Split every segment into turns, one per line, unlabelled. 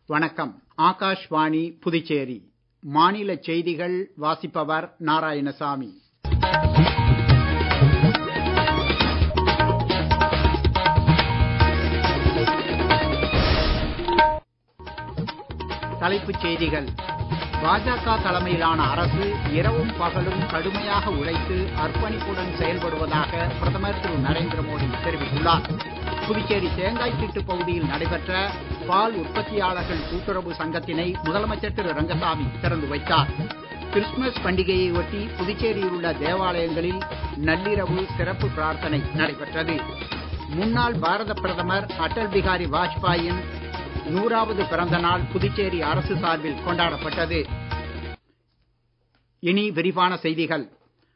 வணக்கம் ஆகாஷ்வாணி புதுச்சேரி மாநில செய்திகள் வாசிப்பவர் நாராயணசாமி தலைப்புச் செய்திகள் பாஜக தலைமையிலான அரசு இரவும் பகலும் கடுமையாக உழைத்து அர்ப்பணிப்புடன் செயல்படுவதாக பிரதமர் திரு நரேந்திர மோடி தெரிவித்துள்ளார் புதுச்சேரி தேங்காய் திட்டு பகுதியில் நடைபெற்ற பால் உற்பத்தியாளர்கள் கூட்டுறவு சங்கத்தினை முதலமைச்சர் திரு ரங்கசாமி திறந்து வைத்தார் கிறிஸ்துமஸ் பண்டிகையை ஒட்டி புதுச்சேரியில் உள்ள தேவாலயங்களில் நள்ளிரவு சிறப்பு பிரார்த்தனை நடைபெற்றது முன்னாள் பாரத பிரதமர் அடல் பிகாரி வாஜ்பாயின் நூறாவது பிறந்த நாள் புதுச்சேரி அரசு சார்பில் கொண்டாடப்பட்டது இனி விரிவான செய்திகள்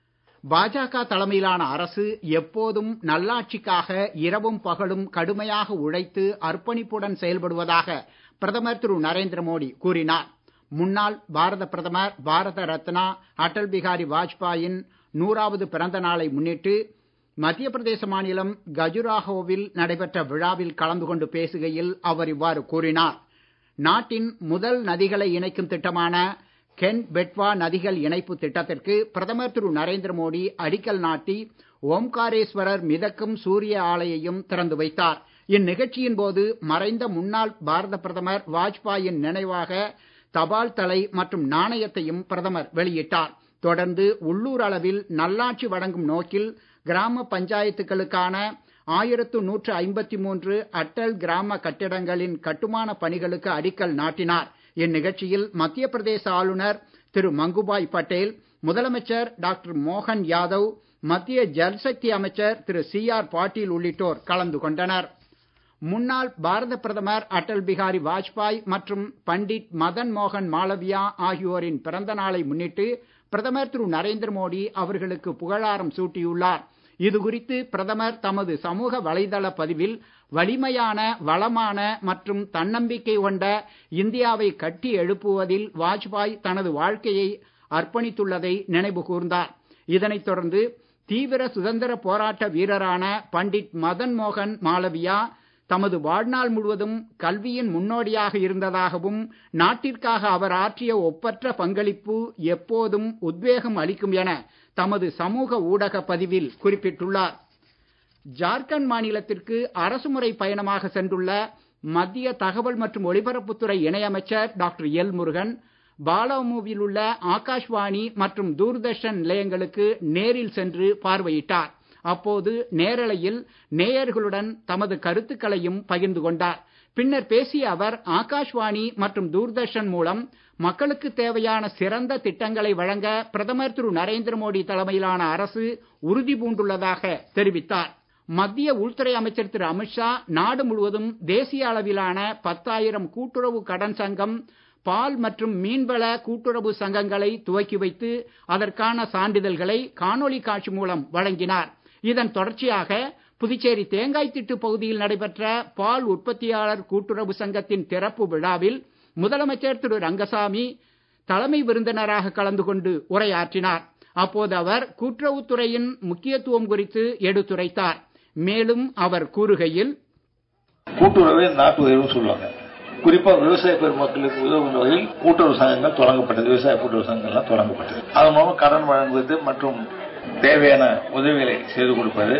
பாஜக தலைமையிலான அரசு எப்போதும் நல்லாட்சிக்காக இரவும் பகலும் கடுமையாக உழைத்து அர்ப்பணிப்புடன் செயல்படுவதாக பிரதமர் திரு நரேந்திர மோடி கூறினார் முன்னாள் பாரத பிரதமர் பாரத ரத்னா அடல் பிகாரி வாஜ்பாயின் நூறாவது பிறந்த நாளை முன்னிட்டு மத்திய பிரதேச மாநிலம் கஜுராஹோவில் நடைபெற்ற விழாவில் கலந்து கொண்டு பேசுகையில் அவர் இவ்வாறு கூறினார் நாட்டின் முதல் நதிகளை இணைக்கும் திட்டமான கென் பெட்வா நதிகள் இணைப்பு திட்டத்திற்கு பிரதமர் திரு நரேந்திர மோடி அடிக்கல் நாட்டி ஓம்காரேஸ்வரர் மிதக்கும் சூரிய ஆலையையும் திறந்து வைத்தார் இந்நிகழ்ச்சியின் போது மறைந்த முன்னாள் பாரத பிரதமர் வாஜ்பாயின் நினைவாக தபால் தலை மற்றும் நாணயத்தையும் பிரதமர் வெளியிட்டார் தொடர்ந்து உள்ளூர் அளவில் நல்லாட்சி வழங்கும் நோக்கில் கிராம பஞ்சாயத்துகளுக்கான ஆயிரத்து நூற்று ஐம்பத்தி மூன்று அட்டல் கிராம கட்டிடங்களின் கட்டுமான பணிகளுக்கு அடிக்கல் நாட்டினார் இந்நிகழ்ச்சியில் மத்திய பிரதேச ஆளுநர் திரு மங்குபாய் பட்டேல் முதலமைச்சர் டாக்டர் மோகன் யாதவ் மத்திய ஜல்சக்தி அமைச்சர் திரு சி ஆர் பாட்டீல் உள்ளிட்டோர் கலந்து கொண்டனர் முன்னாள் பாரத பிரதமர் அடல் பிகாரி வாஜ்பாய் மற்றும் பண்டிட் மதன் மோகன் மாளவியா ஆகியோரின் பிறந்த நாளை முன்னிட்டு பிரதமர் திரு நரேந்திர மோடி அவர்களுக்கு புகழாரம் சூட்டியுள்ளார் இது குறித்து பிரதமர் தமது சமூக வலைதள பதிவில் வலிமையான வளமான மற்றும் தன்னம்பிக்கை கொண்ட இந்தியாவை கட்டி எழுப்புவதில் வாஜ்பாய் தனது வாழ்க்கையை அர்ப்பணித்துள்ளதை நினைவு கூர்ந்தார் இதனைத் தொடர்ந்து தீவிர சுதந்திர போராட்ட வீரரான பண்டிட் மதன் மோகன் மாளவியா தமது வாழ்நாள் முழுவதும் கல்வியின் முன்னோடியாக இருந்ததாகவும் நாட்டிற்காக அவர் ஆற்றிய ஒப்பற்ற பங்களிப்பு எப்போதும் உத்வேகம் அளிக்கும் என தமது சமூக ஊடக பதிவில் குறிப்பிட்டுள்ளார் ஜார்க்கண்ட் மாநிலத்திற்கு அரசுமுறை பயணமாக சென்றுள்ள மத்திய தகவல் மற்றும் ஒலிபரப்புத்துறை இணையமைச்சர் டாக்டர் எல் முருகன் பாலாமுவில் உள்ள ஆகாஷ்வாணி மற்றும் தூர்தர்ஷன் நிலையங்களுக்கு நேரில் சென்று பார்வையிட்டார் அப்போது நேரலையில் நேயர்களுடன் தமது கருத்துக்களையும் பகிர்ந்து கொண்டார் பின்னர் பேசிய அவர் ஆகாஷ்வாணி மற்றும் தூர்தர்ஷன் மூலம் மக்களுக்கு தேவையான சிறந்த திட்டங்களை வழங்க பிரதமர் திரு நரேந்திர மோடி தலைமையிலான அரசு உறுதி பூண்டுள்ளதாக தெரிவித்தார் மத்திய உள்துறை அமைச்சர் திரு அமித்ஷா நாடு முழுவதும் தேசிய அளவிலான பத்தாயிரம் கூட்டுறவு கடன் சங்கம் பால் மற்றும் மீன்வள கூட்டுறவு சங்கங்களை துவக்கி வைத்து அதற்கான சான்றிதழ்களை காணொளி காட்சி மூலம் வழங்கினார் இதன் தொடர்ச்சியாக புதுச்சேரி தேங்காய் திட்டு பகுதியில் நடைபெற்ற பால் உற்பத்தியாளர் கூட்டுறவு சங்கத்தின் திறப்பு விழாவில் முதலமைச்சர் திரு ரங்கசாமி தலைமை விருந்தினராக கலந்து கொண்டு உரையாற்றினார் அப்போது அவர் கூட்டுறவுத்துறையின் முக்கியத்துவம் குறித்து எடுத்துரைத்தார் மேலும் அவர் கூறுகையில்
கூட்டுறவை நாட்டு உயர்வு சொல்லுவாங்க குறிப்பா விவசாய பெருமக்களுக்கு உதவும் வகையில் கூட்டுறவு சங்கங்கள் தொடங்கப்பட்டது விவசாய கூட்டுறவு சங்கங்கள்லாம் தொடங்கப்பட்டது அதன் மூலம் கடன் வழங்குவது மற்றும் தேவையான உதவிகளை செய்து கொடுப்பது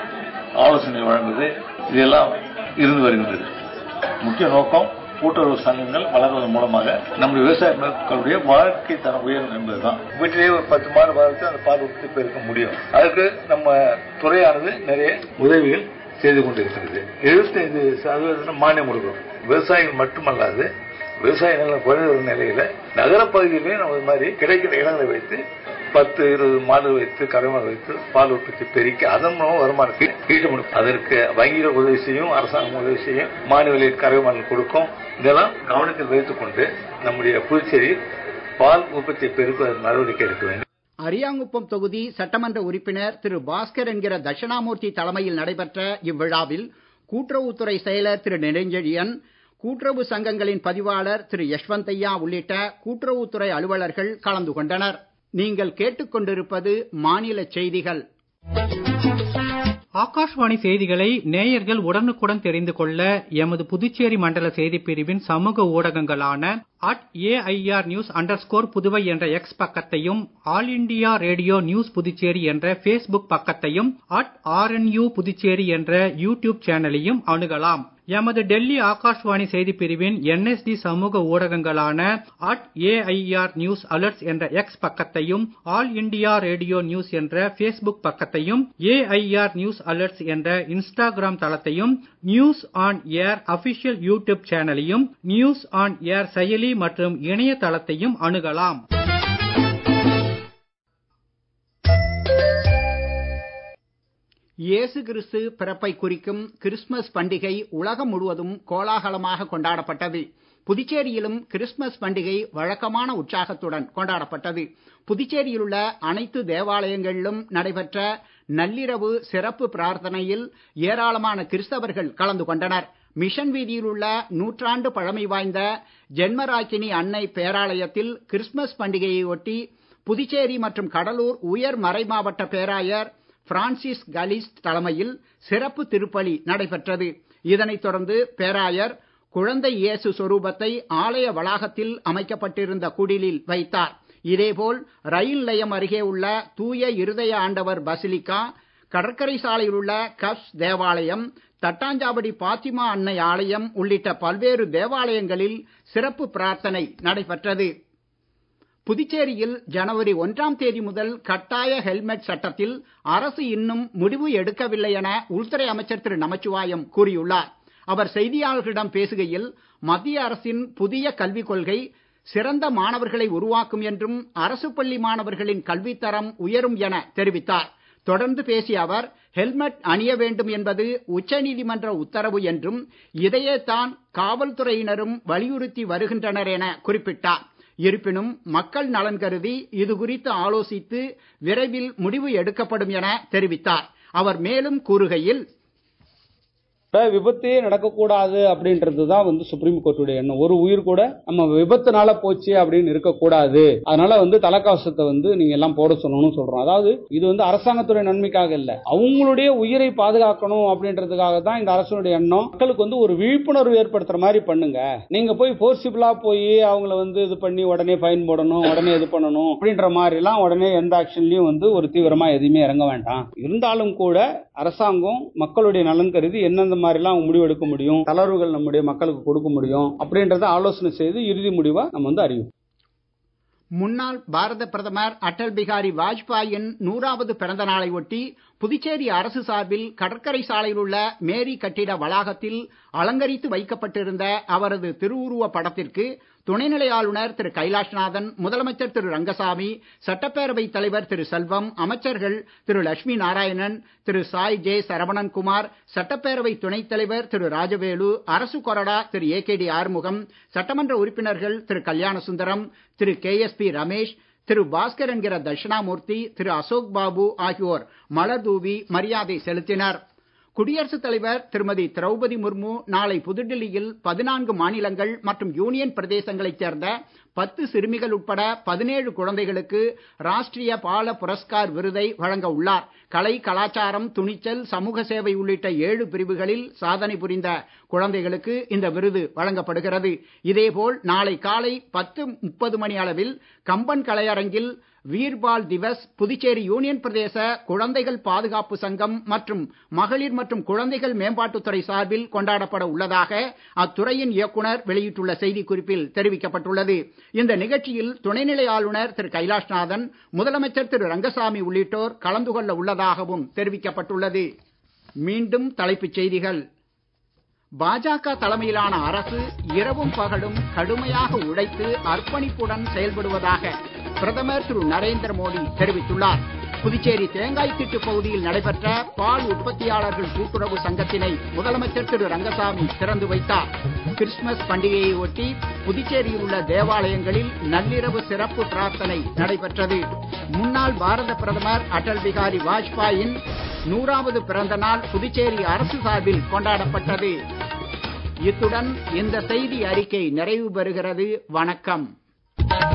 ஆலோசனை வழங்குவது இதெல்லாம் இருந்து வருகின்றது முக்கிய நோக்கம் கூட்டுறவு சங்கங்கள் வளர்வதன் மூலமாக நம்முடைய விவசாய மக்களுடைய வாழ்க்கை தரம் உயரும் என்பதுதான் வீட்டிலேயே ஒரு பத்து மாடு வளர்த்து அந்த பால் உற்பத்தி பெருக்க முடியும் அதுக்கு நம்ம துறையானது நிறைய உதவிகள் செய்து கொண்டிருக்கிறது எழுபத்தைந்து சதவீதம் மானியம் கொடுக்கிறோம் விவசாயிகள் மட்டுமல்லாது விவசாய நிலம் குறைந்த நிலையில நகரப்பகுதியிலேயே நம்ம இது மாதிரி கிடைக்கிற இடங்களை வைத்து பத்து இருபது மாடு வைத்து கரைமாடு வைத்து பால் உற்பத்தி பெருக்கி அதன் மூலம் வருமானத்தை ஈட்ட முடியும் அதற்கு வங்கிகள் உதவி செய்யும் அரசாங்கம் உதவி செய்யும் மானிய விலையில் கரைமாடு கொடுக்கும் இதெல்லாம் கவனத்தில் வைத்துக் கொண்டு நம்முடைய புதுச்சேரி பால் உற்பத்தியை பெருக்குவதற்கு நடவடிக்கை எடுக்க வேண்டும்
அரியாங்குப்பம் தொகுதி சட்டமன்ற உறுப்பினர் திரு பாஸ்கர் என்கிற தட்சிணாமூர்த்தி தலைமையில் நடைபெற்ற இவ்விழாவில் கூட்டுறவுத்துறை செயலர் திரு நெடுஞ்செழியன் கூட்டுறவு சங்கங்களின் பதிவாளர் திரு யஷ்வந்தையா உள்ளிட்ட கூட்டுறவுத்துறை அலுவலர்கள் கலந்து கொண்டனர் நீங்கள் கேட்டுக்கொண்டிருப்பது மாநில செய்திகள்
ஆகாஷ்வாணி செய்திகளை நேயர்கள் உடனுக்குடன் தெரிந்து கொள்ள எமது புதுச்சேரி மண்டல செய்திப் பிரிவின் சமூக ஊடகங்களான at AIR news underscore Puduvai என்ற எக்ஸ் பக்கத்தையும் all India radio news Puducherry என்ற ஃபேஸ்புக் பக்கத்தையும் அட் ஆர்என்யூ புதுச்சேரி என்ற யூடியூப் சேனலையும் அணுகலாம் எமது டெல்லி ஆகாஷ்வாணி செய்திப் பிரிவின் என்எஸ்டி சமூக ஊடகங்களான அட் ஏஐஆர் நியூஸ் அலர்ட்ஸ் என்ற எக்ஸ் பக்கத்தையும் ஆல் இண்டியா ரேடியோ நியூஸ் என்ற ஃபேஸ்புக் பக்கத்தையும் ஏஐஆர் நியூஸ் அலர்ட்ஸ் என்ற இன்ஸ்டாகிராம் தளத்தையும் news on air official YouTube சேனலையும் நியூஸ் ஆன் ஏர் செயலி மற்றும் இணையதளத்தையும் அணுகலாம்
இயேசு கிறிஸ்து பிறப்பை குறிக்கும் கிறிஸ்துமஸ் பண்டிகை உலகம் முழுவதும் கோலாகலமாக கொண்டாடப்பட்டது புதுச்சேரியிலும் கிறிஸ்துமஸ் பண்டிகை வழக்கமான உற்சாகத்துடன் கொண்டாடப்பட்டது புதுச்சேரியில் உள்ள அனைத்து தேவாலயங்களிலும் நடைபெற்ற நள்ளிரவு சிறப்பு பிரார்த்தனையில் ஏராளமான கிறிஸ்தவர்கள் கலந்து கொண்டனர் மிஷன் வீதியில் உள்ள நூற்றாண்டு பழமை வாய்ந்த ஜென்மராக்கினி அன்னை பேராலயத்தில் கிறிஸ்துமஸ் பண்டிகையை ஒட்டி புதுச்சேரி மற்றும் கடலூர் உயர் மறைமாவட்ட பேராயர் பிரான்சிஸ் கலிஸ்ட் தலைமையில் சிறப்பு திருப்பலி நடைபெற்றது இதனைத் தொடர்ந்து பேராயர் குழந்தை இயேசு சொரூபத்தை ஆலய வளாகத்தில் அமைக்கப்பட்டிருந்த குடிலில் வைத்தார் இதேபோல் ரயில் நிலையம் அருகே உள்ள தூய இருதய ஆண்டவர் பசிலிக்கா கடற்கரை சாலையில் உள்ள கப்ஸ் தேவாலயம் தட்டாஞ்சாவடி பாத்திமா அன்னை ஆலயம் உள்ளிட்ட பல்வேறு தேவாலயங்களில் சிறப்பு பிரார்த்தனை நடைபெற்றது புதுச்சேரியில் ஜனவரி ஒன்றாம் தேதி முதல் கட்டாய ஹெல்மெட் சட்டத்தில் அரசு இன்னும் முடிவு எடுக்கவில்லை என உள்துறை அமைச்சர் திரு நமச்சிவாயம் கூறியுள்ளார் அவர் செய்தியாளர்களிடம் பேசுகையில் மத்திய அரசின் புதிய கல்விக் கொள்கை சிறந்த மாணவர்களை உருவாக்கும் என்றும் அரசு பள்ளி மாணவர்களின் கல்வித்தரம் உயரும் என தெரிவித்தார் தொடர்ந்து பேசிய அவர் ஹெல்மெட் அணிய வேண்டும் என்பது உச்சநீதிமன்ற உத்தரவு என்றும் இதையே தான் காவல்துறையினரும் வலியுறுத்தி வருகின்றனர் என குறிப்பிட்டார் இருப்பினும் மக்கள் நலன் கருதி இது குறித்து ஆலோசித்து விரைவில் முடிவு எடுக்கப்படும் என தெரிவித்தார் அவர் மேலும் கூறுகையில்
விபத்தே நடக்கக்கூடாது அப்படின்றது தான் வந்து சுப்ரீம் கோர்ட்டுடைய எண்ணம் ஒரு உயிர் கூட நம்ம விபத்துனால போச்சு அப்படின்னு இருக்கக்கூடாது அதனால வந்து தலைக்கவசத்தை வந்து நீங்க எல்லாம் போட சொல்லணும்னு சொல்றோம் அதாவது இது வந்து அரசாங்கத்துடைய நன்மைக்காக இல்ல அவங்களுடைய உயிரை பாதுகாக்கணும் அப்படின்றதுக்காக தான் இந்த அரசுடைய எண்ணம் மக்களுக்கு வந்து ஒரு விழிப்புணர்வு ஏற்படுத்துற மாதிரி பண்ணுங்க நீங்க போய் போர்சிபிளா போய் அவங்கள வந்து இது பண்ணி உடனே ஃபைன் போடணும் உடனே இது பண்ணணும் அப்படின்ற மாதிரி எல்லாம் உடனே எந்த ஆக்ஷன்லயும் வந்து ஒரு தீவிரமா எதுவுமே இறங்க வேண்டாம் இருந்தாலும் கூட அரசாங்கம் மக்களுடைய நலன் கருதி எந்தெந்த மாதிரிலாம் முடிவெடுக்க முடியும் தளர்வுகள் நம்முடைய மக்களுக்கு கொடுக்க முடியும் அப்படின்றத ஆலோசனை செய்து இறுதி முடிவா நம்ம வந்து அறிவிப்போம்
முன்னாள் பாரத பிரதமர் அடல் பிகாரி வாஜ்பாயின் நூறாவது பிறந்த நாளை ஒட்டி புதுச்சேரி அரசு சார்பில் கடற்கரை சாலையில் உள்ள மேரி கட்டிட வளாகத்தில் அலங்கரித்து வைக்கப்பட்டிருந்த அவரது திருவுருவ படத்திற்கு துணைநிலை ஆளுநர் திரு கைலாஷ்நாதன் முதலமைச்சர் திரு ரங்கசாமி சட்டப்பேரவைத் தலைவர் திரு செல்வம் அமைச்சர்கள் திரு லட்சுமி நாராயணன் திரு சாய் ஜே சரவணன்குமார் சட்டப்பேரவை துணைத் தலைவர் திரு ராஜவேலு அரசு கொறடா Thiru A K D Arumugam சட்டமன்ற உறுப்பினர்கள் Thiru Kalyanasundaram Thiru K S P Ramesh Thiru Baskar என்கிற தட்சிணாமூர்த்தி திரு அசோக் பாபு ஆகியோர் மலர் தூவி மரியாதை செலுத்தினர் குடியரசுத் தலைவர் திருமதி திரௌபதி முர்மு நாளை புதுடில்லியில் பதினான்கு மாநிலங்கள் மற்றும் யூனியன் பிரதேசங்களைச் சேர்ந்த பத்து சிறுமிகள் உட்பட பதினேழு குழந்தைகளுக்கு ராஷ்டிரிய பால புரஸ்கார் விருதை வழங்க உள்ளார் கலை கலாச்சாரம் துணிச்சல் சமூக சேவை உள்ளிட்ட ஏழு பிரிவுகளில் சாதனை புரிந்த குழந்தைகளுக்கு இந்த விருது வழங்கப்படுகிறது இதேபோல் நாளை காலை பத்து முப்பது மணி அளவில் கம்பன் கலையரங்கில் வீர்பால் திவஸ் புதுச்சேரி யூனியன் பிரதேச குழந்தைகள் பாதுகாப்பு சங்கம் மற்றும் மகளிர் மற்றும் குழந்தைகள் மேம்பாட்டுத்துறை சார்பில் கொண்டாடப்பட உள்ளதாக அத்துறையின் இயக்குனர் வெளியிட்டுள்ள செய்திக்குறிப்பில் தெரிவிக்கப்பட்டுள்ளது இந்த நிகழ்ச்சியில் துணைநிலை ஆளுநர் திரு கைலாஷ்நாதன் முதலமைச்சர் திரு ரங்கசாமி உள்ளிட்டோர் கலந்து கொள்ள உள்ளதாகவும் தெரிவிக்கப்பட்டுள்ளது மீண்டும் தலைப்புச் செய்திகள் பாஜக தலைமையிலான அரசு இரவும் பகலும் கடுமையாக உழைத்து அர்ப்பணிப்புடன் செயல்படுவதாக பிரதமர் திரு நரேந்திர மோடி தெரிவித்துள்ளார் புதுச்சேரி தேங்காய் திட்டு பகுதியில் நடைபெற்ற பால் உற்பத்தியாளர்கள் கூட்டுறவு சங்கத்தினை முதலமைச்சர் திரு ரங்கசாமி திறந்து வைத்தார் கிறிஸ்துமஸ் பண்டிகையை ஒட்டி புதுச்சேரியில் உள்ள தேவாலயங்களில் நள்ளிரவு சிறப்பு பிரார்த்தனை நடைபெற்றது முன்னாள் பாரத பிரதமர் அடல் பிகாரி வாஜ்பாயின் நூறாவது பிறந்த நாள் புதுச்சேரி அரசு சார்பில் கொண்டாடப்பட்டது இத்துடன் இந்த செய்தி அறிக்கை நிறைவு பெறுகிறது வணக்கம்